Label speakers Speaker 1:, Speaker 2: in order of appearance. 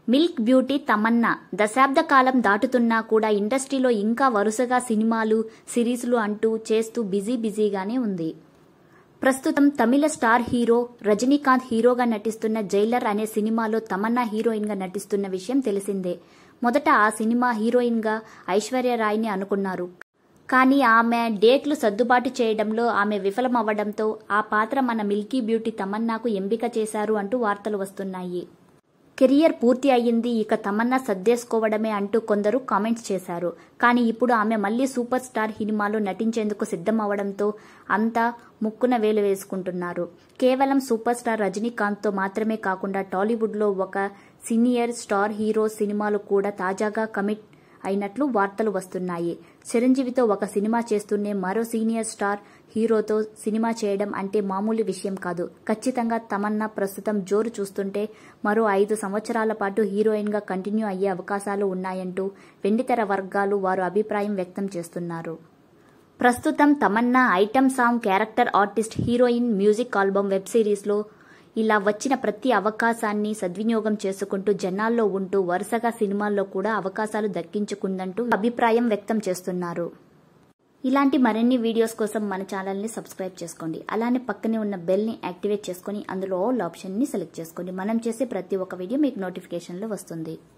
Speaker 1: milk beauty Tamannaah దశాబ్ద కాలం దాటుతున్నా కూడా ఇండస్ట్రీలో ఇంకా వరుసగా సినిమాలు సిరీస్లు అంటూ చేస్తూ బిజీ బిజీగానే ఉంది ప్రస్తుతం తమిళ స్టార్ హీరో రజనీకాంత్ హీరోగా నటిస్తున్న జైలర్ అనే సినిమాలో తమన్నా హీరోయిన్గా నటిస్తున్న విషయం తెలిసిందే మొదట ఆ సినిమా హీరోయిన్గా ఐశ్వర్య రాయ్ని అనుకున్నారు కానీ ఆమె డేట్లు సర్దుబాటు చేయడంలో ఆమె విఫలమవ్వడంతో ఆ పాత్ర మన మిల్కీ బ్యూటీ తమన్నాకు ఎంపిక చేశారు అంటూ వార్తలు వస్తున్నాయి కెరియర్ పూర్తి అయ్యింది ఇక తమన్నా సర్దేసుకోవడమే అంటూ కొందరు కామెంట్స్ చేశారు కానీ ఇప్పుడు ఆమె మళ్లీ సూపర్ స్టార్ సినిమాలో నటించేందుకు సిద్ధమవడంతో అంతా ముక్కున వేలు వేసుకుంటున్నారు కేవలం సూపర్ స్టార్ రజనీకాంత్తో మాత్రమే కాకుండా టాలీవుడ్లో ఒక సీనియర్ స్టార్ హీరో సినిమాలు కూడా తాజాగా కమిట్ అయినట్లు వార్తలు వస్తున్నాయి చిరంజీవితో ఒక సినిమా చేస్తూనే మరో సీనియర్ స్టార్ హీరోతో సినిమా చేయడం అంటే మామూలు విషయం కాదు ఖచ్చితంగా తమన్నా ప్రస్తుతం జోరు చూస్తుంటే మరో ఐదు సంవత్సరాల పాటు హీరోయిన్గా కంటిన్యూ అయ్యే అవకాశాలు ఉన్నాయంటూ వెండితెర వర్గాలు వారు అభిప్రాయం వ్యక్తం చేస్తున్నారు ప్రస్తుతం Tamannaah item song character artist heroine music album web సిరీస్లో ఇలా వచ్చిన ప్రతి అవకాశాన్ని సద్వినియోగం చేసుకుంటూ జనాల్లో ఉంటూ వరుసగా సినిమాల్లో కూడా అవకాశాలు దక్కించుకుందంటూ అభిప్రాయం వ్యక్తం చేస్తున్నారు ఇలాంటి మరిన్ని వీడియోస్ కోసం మన ఛానల్ని సబ్స్క్రైబ్ చేసుకోండి అలానే పక్కనే ఉన్న బెల్ని యాక్టివేట్ చేసుకొని అందులో ఆల్ ఆప్షన్ని సెలెక్ట్ చేసుకోండి మనం చేసే ప్రతి ఒక్క వీడియో మీకు నోటిఫికేషన్లో వస్తుంది